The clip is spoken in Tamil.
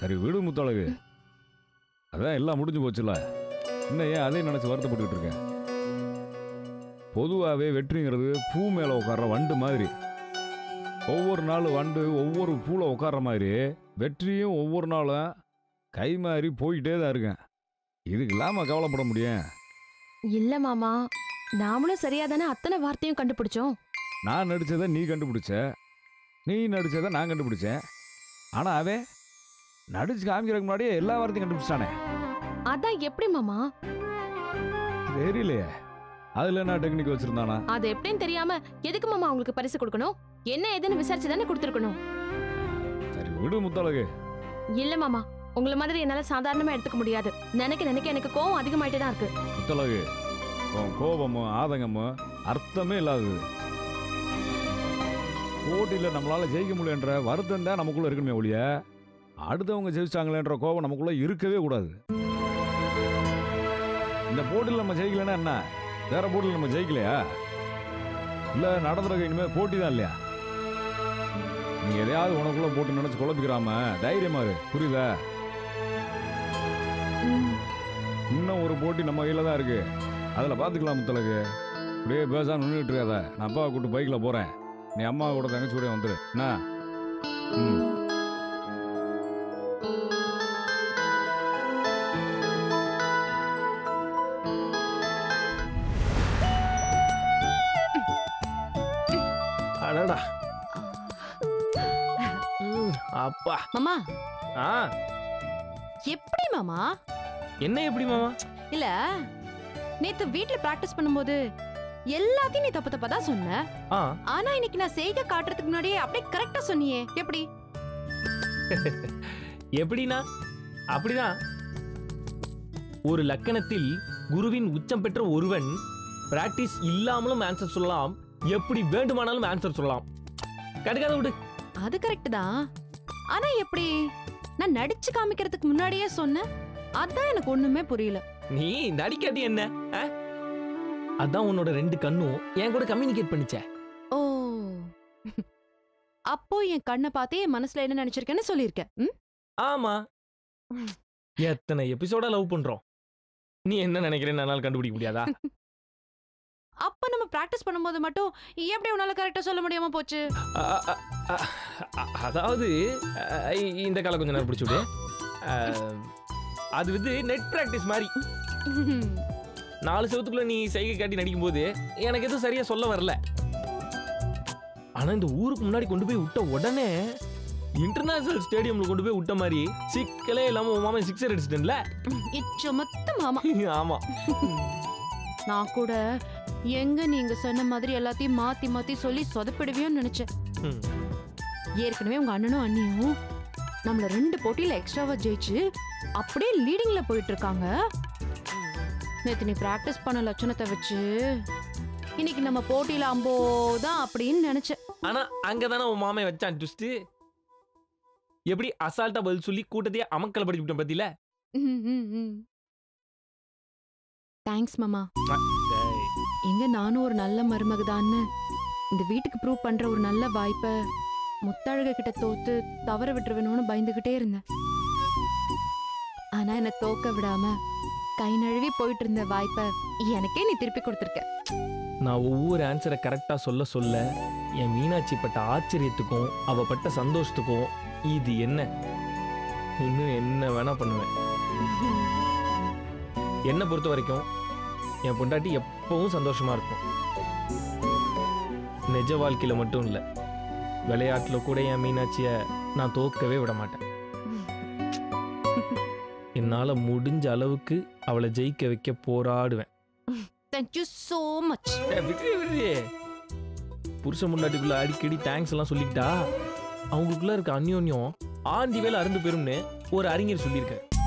சரி விடு முத்தழகு அதான் எல்லாம் முடிஞ்சு போச்சுல இன்னும் ஏன் அதே நினைச்சு வருத்தப்பட்டுக்கிட்டு இருக்க பொதுவாகவே வெற்றிங்கிறது பூ மேலே உட்கார்ற வண்டு மாதிரி ஒவ்வொரு நாள் வண்டு ஒவ்வொரு பூவில் உட்கார்ற மாதிரி வெற்றியும் ஒவ்வொரு நாளும் கை மாறி போயிட்டே தான் இருக்கேன் இதுக்கு இல்லாம கவலைப்பட முடியும் இல்ல மாமா நாமளும் சரியா தானே அத்தனை வார்த்தையும் கண்டுபிடிச்சோம் நான் நடிச்சதை நீ கண்டுபிடிச்ச நீ நடிச்சதை நான் கண்டுபிடிச்சேன் ஆனா அவன் நடிச்சு காமிக்கிறதுக்கு முன்னாடியே எல்லா வார்த்தையும் கண்டுபிடிச்சானே அதான் எப்படி மாமா தெரியலையே அதுல என்ன டெக்னிக் வச்சிருந்தானா அது எப்படின்னு தெரியாம எதுக்கு மாமா உங்களுக்கு பரிசு கொடுக்கணும் என்ன ஏதுன்னு விசாரிச்சு தானே கொடுத்துருக்கணும் சரி விடு முத்தழகு இல்ல மாமா உங்கள மாதிரி என்னால சாதாரணமா எடுத்துக்க முடியாது நினைக்க நினைக்க எனக்கு கோவம் அதிகமாயிட்டே தான் இருக்கு முத்தழகு உன் கோபமும் ஆதங்கமும் அர்த்தமே இல்லாதது போட்டியில் நம்மளால ஜெயிக்க முடியன்ற வருத்தம் தான் நமக்குள்ள இருக்கணுமே ஒழிய அடுத்தவங்க ஜெயிச்சாங்களேன்ற கோபம் நமக்குள்ள இருக்கவே கூடாது இந்த போட்டியில் நம்ம ஜெயிக்கலைன்னா என்ன வேற போட்டியில் நம்ம ஜெயிக்கலையா இல்ல நடந்துருக்க இனிமே போட்டி தான் இல்லையா நீ எதையாவது உனக்குள்ள போட்டு நினைச்சு குழப்பிக்கிறாம தைரியமா இரு புரியுதா ம், இன்னும் ஒரு போட்டி நம்ம கையில தான் இருக்கு அதுல பாத்துக்கலாம் முத்தலகு அப்படியே பேசாம நின்றுட்டு இருக்காத நான் அப்பாவை கூட்டு பைக்ல போறேன் நீ அம்மா கூட தங்கச்சி கூட வந்துரு என்ன ம் அடடா ம், அப்பா மாமா ஆ எப்படி மாமா என்ன எப்படி மாமா இல்ல நேத்து வீட்ல பிராக்டிஸ் பண்ணும்போது எல்லாத்தையும் நீ தப்பு தப்பா தான் சொன்ன ஆ ஆனா இன்னைக்கு நான் செய்க காட்டுறதுக்கு முன்னாடியே அப்படியே கரெக்டா சொன்னியே எப்படி எப்படின்னா அப்படிதான் ஒரு லக்கணத்தில் குருவின் உச்சம் பெற்ற ஒருவன் பிராக்டிஸ் இல்லாமலும் ஆன்சர் சொல்லலாம் எப்படி வேண்டுமானாலும் ஆன்சர் சொல்லலாம் கடுக்காத விடு அது கரெக்ட் தான் ஆனா எப்படி நான் நடிச்சு காமிக்கிறதுக்கு முன்னாடியே சொன்னேன் அதான் எனக்கு ஒண்ணுமே புரியல நீ நடிக்காட்டி என்ன ஆ? அதான் உன்னோட ரெண்டு கண்ணும் என் கூட கம்யூனிகேட் பண்ணிச்சே ஓ அப்போ என் கண்ணை பார்த்தே என் மனசுல என்ன நினைச்சிருக்கேன்னு சொல்லியிருக்கேன் ம்? ஆமா எத்தனை எபிசோடா லவ் பண்றோம் நீ என்ன நினைக்கிறேன்னு என்னால கண்டுபிடிக்க முடியாதா அப்ப நம்ம பிராக்டிஸ் பண்ணும்போது மட்டும் எப்படி உன்னால கரெக்டா சொல்ல முடியாம போச்சு அ- அ- அ- அ- அதாவது அ, இ- இந்த காலை கொஞ்சம் நேரம் பிடிச்சி விடு அ, அது வந்து நெட் ப்ராக்டிஸ் மாதிரி நாலு செவத்துக்குள்ள நீ சைகை காட்டி நடிக்கும்போது எனக்கு எதுவும் சரியா சொல்ல வரல ஆனா இந்த ஊருக்கு முன்னாடி கொண்டு போய் விட்ட உடனே இன்டர்நேஷனல் ஸ்டேடியம்ல கொண்டு போய் விட்ட மாதிரி சிக்கலே இல்லாம உன் மாமன் சிக்ஸர் அடிச்சிட்டேன்ல இச்ச மொத்தம் மாமா ஆமா நான் கூட எங்க நீங்க சொன்ன மாதிரி எல்லாத்தையும் மாத்தி மாத்தி சொல்லி சொதப்பிடுவியோன்னு நினைச்சேன் ம். ஏற்கனவே உங்க அண்ணனும் அண்ணியும் நம்மள ரெண்டு போட்டியில எக்ஸ்ட்ராவா ஜெயிச்சு அப்படியே லீடிங்ல போயிட்டு இருக்காங்க நேத்து நீ பிராக்டிஸ் பண்ண லட்சணத்தை வச்சு இன்னைக்கு நம்ம போட்டியில அம்போதான் அப்படின்னு நினைச்சேன் ஆனா அங்கதானே உன் மாமே வச்சான் ட்விஸ்ட் எப்படி அசால்ட்டா பதில் சொல்லி கூட்டத்தையே அமக்கல படிச்சு விட்டேன் பத்தியில தேங்க்ஸ் மாமா எங்க நானும் ஒரு நல்ல மருமகதான்னு இந்த வீட்டுக்கு ப்ரூவ் பண்ற ஒரு நல்ல வாய்ப்பை முத்தழக கிட்ட தோத்து தவற விட்டுருவேணும்னு பயந்துகிட்டே இருந்தேன் ஆனா என்ன தோக்க விடாம கை நழுவி போயிட்டு இருந்த வாய்ப்பை எனக்கே நீ திருப்பி கொடுத்துருக்க நான் ஒவ்வொரு ஆன்சரை கரெக்டா சொல்ல சொல்ல என் மீனாட்சி பட்ட ஆச்சரியத்துக்கும் அவ பட்ட சந்தோஷத்துக்கும் இது என்ன இன்னும் என்ன வேணா பண்ணுவேன் என்னை பொறுத்த வரைக்கும் என் பொண்டாட்டி எப்பவும் சந்தோஷமா இருக்கும் நிஜ வாழ்க்கையில மட்டும் இல்ல விளையாட்டுல கூட என் மீனாட்சிய நான் தோக்கவே விட மாட்டேன் என்னால முடிஞ்ச அளவுக்கு அவளை ஜெயிக்க வைக்க போராடுவேன் தேங்க்யூ சோ மச் ஏய், விட்ரு, விட்ரு. புருஷன் முன்னாடிக்குள்ள அடிக்கடி தேங்க்ஸ் எல்லாம் சொல்லிக்கிட்டா அவங்களுக்குள்ள இருக்க அந்யோன்யம் ஆண்டி வேலை அருந்து போயிரும்னு ஒரு அறிஞர் சொல்லியிருக்காரு